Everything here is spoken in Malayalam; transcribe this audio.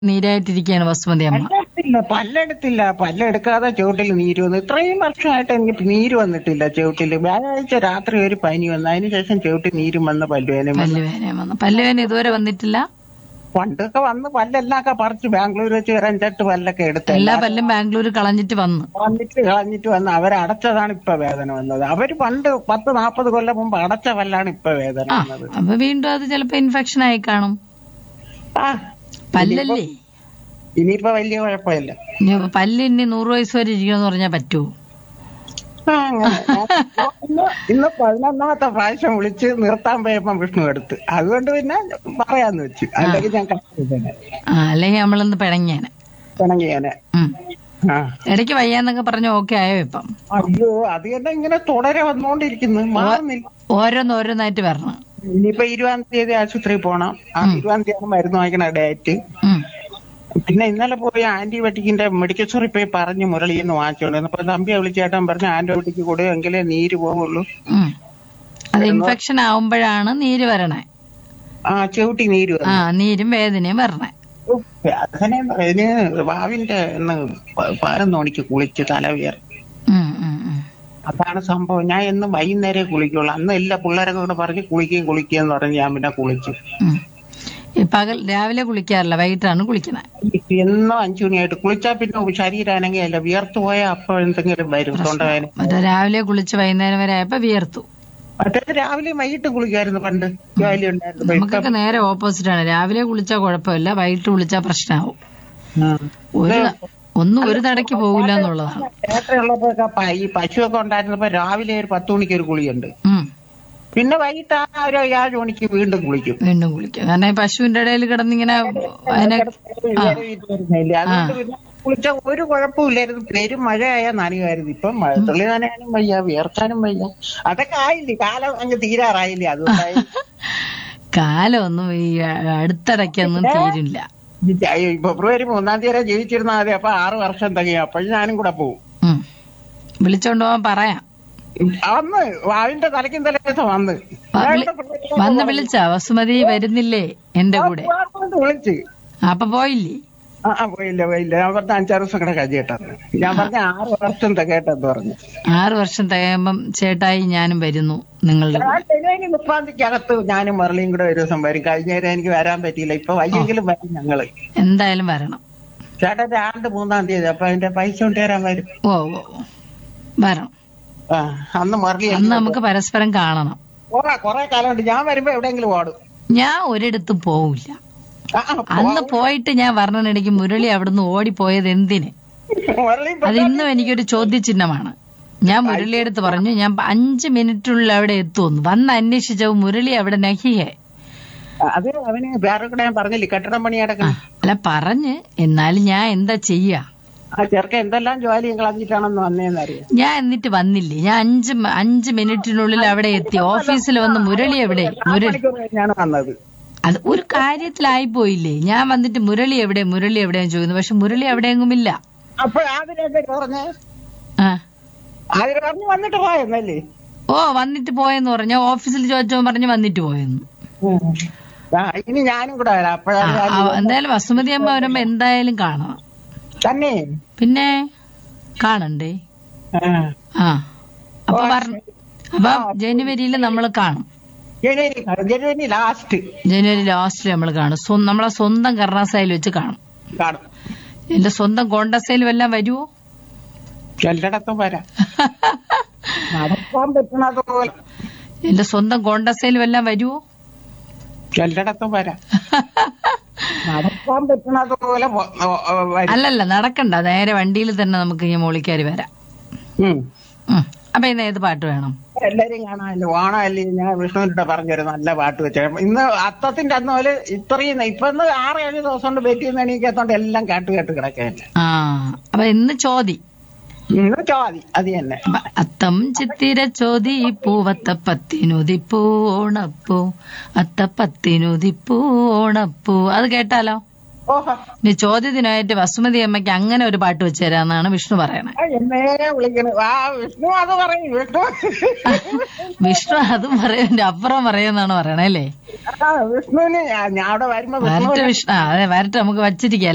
നീരായിട്ടിരിക്കുകയാണ് വസുമതി അമ്മ പല്ലെടുത്തില്ല പല്ലെടുത്തില്ല പല്ലെടുക്കാതെ ചുവട്ടിൽ നീര് വന്നു ഇത്രയും വർഷമായിട്ട് എനിക്ക് നീര് വന്നിട്ടില്ല ചുവട്ടിൽ വ്യാഴാഴ്ച രാത്രി ഒരു പനി വന്നു അതിനുശേഷം ചുവട്ടിൽ നീരും വന്ന് പല്ലുവേനും വന്നു പല്ലുവേന വന്നു പല്ലുവേന ഇതുവരെ വന്നിട്ടില്ല പണ്ടൊക്കെ വന്ന് പല്ലെല്ലാം ഒക്കെ പറിച്ച് ബാംഗ്ലൂർ വെച്ച് ഒരു അഞ്ചെട്ട് പല്ലൊക്കെ എടുത്ത് എല്ലാ പല്ലും ബാംഗ്ലൂർ കളഞ്ഞിട്ട് വന്നു വന്നിട്ട് കളഞ്ഞിട്ട് വന്ന് അവരടച്ചതാണ് ഇപ്പൊ വേദന വന്നത് അവര് പണ്ട് പത്ത് നാപ്പത് കൊല്ലം മുമ്പ് അടച്ച പല്ലാണ് ഇപ്പൊ വേദന ആ വന്നത് അപ്പൊ വീണ്ടും അത് ചിലപ്പോ ഇൻഫെക്ഷൻ ആയി കാണും ആ പല്ലല്ലേ ഇനിയിപ്പോ വലിയ കുഴപ്പമില്ല ഇനി പല്ല് ഇനി നൂറ് വയസ്സ് വരെ ഇരിക്കണമെന്ന് പറഞ്ഞാൽ പറ്റുമോ ആ, അങ്ങനെ. ഇന്ന് ഇന്ന് പതിനൊന്നാമത്തെ പ്രാവശ്യം വിളിച്ച് നിർത്താൻ പോയപ്പോ വിഷ്ണു എടുത്ത് അതുകൊണ്ട് പിന്നെ പറയാന്ന് വെച്ചു അല്ലെങ്കിൽ ഞാൻ കഷ്ടപ്പെട്ടെ ആ അല്ലെങ്കിൽ നമ്മളൊന്ന് പിണങ്ങിയാനെ പിണങ്ങിയാനെ ഉം. ആ ഇടയ്ക്ക് വയ്യാന്നൊക്കെ പറഞ്ഞ ഓക്കെ ആയോ ഇപ്പം അയ്യോ അത് തന്നെ ഇങ്ങനെ തുടരെ വന്നുകൊണ്ടിരിക്കുന്നു മാറുന്നില്ല ഓരോന്ന് ഓരോന്നായിട്ട് വരണം ഇനിയിപ്പോ ഇരുപതാം തീയതി ആശുപത്രിയിൽ പോണം ആ ഇരുപതാം തീയതി മരുന്ന് വാങ്ങിക്കണ ഡേറ്റ് ഉം. പിന്നെ ഇന്നലെ പോയി ആന്റിബയോട്ടിക്കിന്റെ മെഡിക്കൽ സ്റ്റോറിൽ പോയി പറഞ്ഞു മുരളിന്ന് വാങ്ങിച്ചോണ്ട് അപ്പൊ തമ്പിയെ വിളിച്ചേട്ടൻ പറഞ്ഞു ആന്റിബയോട്ടിക് കൊടു എങ്കിലേ നീര് പോവുള്ളൂ ഉം. അത് ഇൻഫെക്ഷൻ ആവുമ്പോഴാണ് നീര് വരണേ ആ ചവിട്ടി നീര് ആ നീരും വേദനയും വരണേ അങ്ങനെ ഇതിന് വാവിന്റെ ഒന്ന് പ- പതിനൊന്ന് മണിക്ക് കുളിച്ച് തല ഉയർ ഉം, ഉം, ഉം. അതാണ് സംഭവം ഞാൻ എന്നും വൈകുന്നേരം കുളിക്കുള്ളൂ അന്ന് എല്ലാ പിള്ളേരൊക്കെ കൂടെ പറഞ്ഞ് കുളിക്കുകയും കുളിക്കുകയും എന്ന് പറഞ്ഞ് ഞാൻ പിന്നെ കുളിച്ചു ഉം. ഈ പകൽ രാവിലെ കുളിക്കാറില്ല വൈകിട്ടാണ് കുളിക്കണേ എന്നും അഞ്ചു മണിയായിട്ട് കുളിച്ചാൽ പിന്നെ ശരീരം അനങ്ങിയല്ല വിയർത്തു പോയാൽ അപ്പൊ എന്തെങ്കിലും വരും തൊണ്ടവേദന മറ്റേ രാവിലെ കുളിച്ച് വൈകുന്നേരം വരെ ആയപ്പോ വിയർത്തു മറ്റേ രാവിലെ വൈകിട്ട് കുളിക്കായിരുന്നു പണ്ട് ജോലി ഉണ്ടായിരുന്നു നമുക്കൊക്കെ നേരെ ഓപ്പോസിറ്റ് ആണ് രാവിലെ കുളിച്ചാൽ കുഴപ്പമില്ല വൈകിട്ട് കുളിച്ചാൽ പ്രശ്നമാവും ഒരു ഒന്നും ഒരു തടയ്ക്ക് പോകില്ല എന്നുള്ളതാണ് ഉള്ളപ്പോഴൊക്കെ പ- ഈ പശുവൊക്കെ ഉണ്ടായിരുന്നപ്പോ രാവിലെ ഒരു പത്ത് മണിക്ക് ഒരു കുളിയുണ്ട് ഉം. പിന്നെ വൈകിട്ട് ആ ഒരു ഏഴ് മണിക്ക് വീണ്ടും കുളിക്കും വീണ്ടും കുളിക്കും കാരണം ഈ പശുവിന്റെ ഇടയിൽ കിടന്നിങ്ങനെ അതിനെ വരുന്നില്ല അതുകൊണ്ട് പിന്നെ കുളിച്ച ഒരു കുഴപ്പമില്ലായിരുന്നു പെരും മഴയായ നനയുമായിരുന്നു ഇപ്പം മഴ തുള്ളി നനയാനും വയ്യ വിയർക്കാനും വയ്യ അതൊക്കെ ആയില്ലേ കാലം അങ്ങ് തീരാറായില്ലേ അതുകൊണ്ടായി കാലമൊന്നും ഈ അടുത്തിടയ്ക്കൊന്നും തീരില്ല ഈ ഫെബ്രുവരി മൂന്നാം തീയതി വരെ ജീവിച്ചിരുന്നാൽ മതി അപ്പൊ ആറ് വർഷം തികയും അപ്പോഴും ഞാനും കൂടെ പോകും ഉം. വിളിച്ചോണ്ട് പോവാൻ പറയാം അന്ന് വാവിന്റെ തലയ്ക്കും തലേദിവസം വന്ന് വ- വിളി- വന്ന് വിളിച്ച വസുമതി വരുന്നില്ലേ എന്റെ കൂടെ കൊണ്ട് വിളിച്ച് അപ്പൊ പോയില്ലേ ആ ആ, പോയില്ല പോയില്ല ഞാൻ പറഞ്ഞ അഞ്ചാറ് ദിവസം കൂടെ കഴിയട്ടെന്ന് ഞാൻ പറഞ്ഞ ആറ് വർഷം തികയട്ടെന്ന് പറഞ്ഞു ആറു വർഷം തികയുമ്പം ചേട്ടായി ഞാനും വരുന്നു നിങ്ങളുടെ ആ കൂടെ ശനിയാഴ്ച മുപ്പാം തീയതിക്കകത്ത് ഞാനും മുരളിയും കൂടെ ഒരു ദിവസം വരും കഴിഞ്ഞ നേരം എനിക്ക് വരാൻ പറ്റിയില്ല ഇപ്പൊ വയ്യെങ്കിലും വരും ഞങ്ങള് എന്തായാലും വരണം ചേട്ടന്റെ ആണ്ട് മൂന്നാം തീയതി അപ്പൊ അതിന്റെ പൈസ കൊണ്ട് തരാൻ വരും ഓ ഓ ഓ. വരണം ആ അന്ന് മുരളി അന്ന് നമുക്ക് പരസ്പരം കാണണം കൊറേ കൊറേ കാലം ഉണ്ട് ഞാൻ വരുമ്പോ എവിടെയെങ്കിലും ഓടും ഞാൻ ഒരിടത്തും പോവില്ല ആ, ആ, അന്ന് പോയിട്ട് ഞാൻ പറഞ്ഞിടയ്ക്ക് മുരളി അവിടുന്ന് ഓടിപ്പോയത് എന്തിന് മുരളി അത് ഇന്നും എനിക്കൊരു ചോദ്യചിഹ്നമാണ് ഞാൻ മുരളിയെടുത്ത് പറഞ്ഞു ഞാൻ അഞ്ച് മിനിറ്റിനുള്ളിൽ അവിടെ എത്തുമെന്ന് വന്ന് അന്വേഷിച്ചപ്പോൾ മുരളി അവിടെ നഹിയേ അത് അവന് വേറെ കൂടെ ഞാൻ പറഞ്ഞില്ലേ കെട്ടിടം പണി ആ അടക്കണം അല്ല പറഞ്ഞ് എന്നാലും ഞാൻ എന്താ ചെയ്യാ ആ ചെറുക്ക എന്തെല്ലാം ജോലിയും കളഞ്ഞിട്ടാണെന്ന് വന്നേന്നറിയാം ഞാൻ എന്നിട്ട് വന്നില്ലേ ഞാൻ അഞ്ച് മ- അഞ്ച് മിനിറ്റിനുള്ളിൽ അവിടെ എത്തി ഓഫീസിൽ വന്ന് മുരളി എവിടെ മുരളി മണിക്കൂർ കഴിഞ്ഞാണ് വന്നത് അത് ഒരു കാര്യത്തിലായി പോയില്ലേ ഞാൻ വന്നിട്ട് മുരളി എവിടെ മുരളി എവിടെയെന്ന് ചോദിക്കുന്നു പക്ഷെ മുരളി എവിടെയെങ്ങുമില്ല അപ്പൊ ആതിരൊക്കെ പറഞ്ഞ് ആ ആതിര പറഞ്ഞു വന്നിട്ട് പോയെന്നല്ലേ ഓ വന്നിട്ട് പോയെന്ന് പറഞ്ഞ ഓഫീസിൽ ചോദിച്ചോ പറഞ്ഞ് വന്നിട്ട് പോയെന്ന് ആ, ഇനി ഞാനും കൂടെ വരാം ആ, അപ്പോഴാണ് ആ, എന്തായാലും വസുമതി അമ്മ വരുമ്പോ എന്തായാലും കാണണം തന്നെ പിന്നെ കാണണ്ടേ ആ. ആ അപ്പൊ പറഞ്ഞ അപ്പൊ ജനുവരിയിൽ നമ്മൾ കാണും ജനുവരി ജനുവരി ലാസ്റ്റ് ജനുവരി ലാസ്റ്റിൽ നമ്മൾ കാണും സ്വ- നമ്മളെ സ്വന്തം കർണാസയിൽ വെച്ച് കാണും കാണും എന്റെ സ്വന്തം കോണ്ടസയിൽ വല്ലതും വരുവോ എല്ലായിടത്തും വരാം നടക്കാൻ പറ്റണത് പോലെ എന്റെ സ്വന്തം കോണ്ടസയിൽ വല്ലതും വരുവോ എല്ലായിടത്തും വരാം നടക്കാൻ പറ്റണത് പോലെ പോ- ഓ, ഓ, വരും. അല്ലല്ല നടക്കണ്ട നേരെ വണ്ടിയിൽ തന്നെ നമുക്ക് ഈ മോളിക്കാരി വരാം ഉം. ഉം. അപ്പൊ ഇന്ന് ഏത് പാട്ട് വേണം എല്ലാരും കാണാമല്ലോ ഓണമല്ലേ ഞാൻ വിഷ്ണുവിന്റെ പറഞ്ഞൊരു നല്ല പാട്ട് വെച്ച ഇന്ന് അത്തത്തിന്റെ അന്ന് പോലെ ഇത്രയും ഇപ്പൊ ഇന്ന് ആറ് ഏഴ് ദിവസം കൊണ്ട് ബെറ്റിന്ന് എണീക്കാത്തോണ്ട് എല്ലാം കേട്ട് കേട്ട് കിടക്കാൻ ആ അപ്പൊ ഇന്ന് ചോതി ഇന്ന് ചോദി അത് തന്നെ അപ്പൊ അത്തം ചിത്തിര ചോതി പൂവത്തപ്പത്തിനുതിപ്പൂ ഓണപ്പൂ അത്തപ്പത്തിനുതിപ്പൂ ഓണപ്പൂ അത് കേട്ടാലോ ഓഹോ ഇനി ചോദ്യത്തിനായിട്ട് വസുമതി അമ്മയ്ക്ക് അങ്ങനെ ഒരു പാട്ട് വെച്ച് തരാന്നാണ് വിഷ്ണു പറയണേ ആ, എന്നേ വിളിക്കണു ആ വിഷ്ണു അത് പറയും വിഷ്ണു വിഷ്ണു അതും പറയും അപ്പുറം പറയുന്നാണ് പറയണേ അല്ലേ ആ വിഷ്ണുവിന് ഞാൻ ഞാൻ അവിടെ വരുമ്പോ വരട്ടെ വിഷ്ണു വിഷ്ണു ആ അതെ വരട്ടെ നമുക്ക് വച്ചിരിക്കാം